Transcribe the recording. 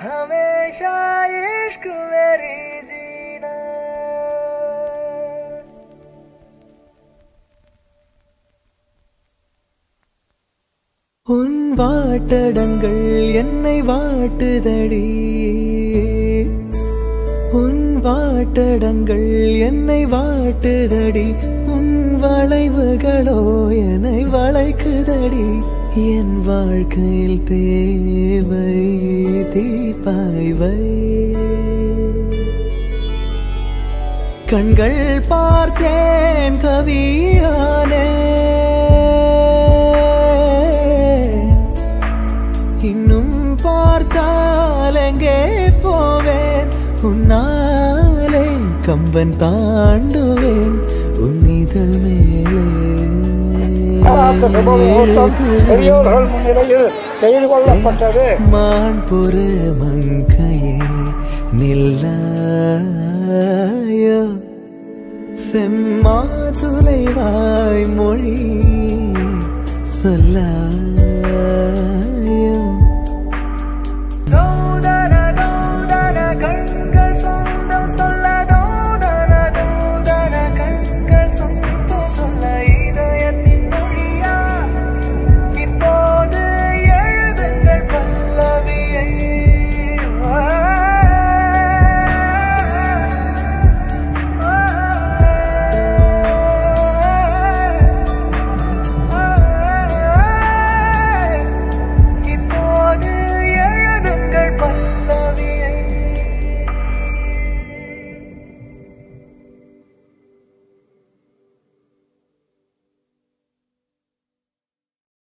हमेशा इश्क मेरी जीना உன் வாட்டடங்கள் என்னை வாட்டுதடி உன் வாட்டடங்கள் என்னை வாட்டுதடி உன் வளைவுகளோ என்னை வளைக்குதடி என் வாழ்க்கையில் தேவை தீபாய்வை கண்கள் பார்த்தேன் கவியானே இன்னும் பார்த்தால் எங்கே போவேன் உன்னாலே கம்பன் தாண்டுவேன் உன் இதழ் மேலே கலாத்த சுப முகூர்த்தம் பெரியோர்கள் முன்னிலையில் செய்து கொள்ளப்பட்டது மான் பொறு மங்கையே நில்லாயோ செம்மாதுளைவாய் மொழி சொல்லாயோ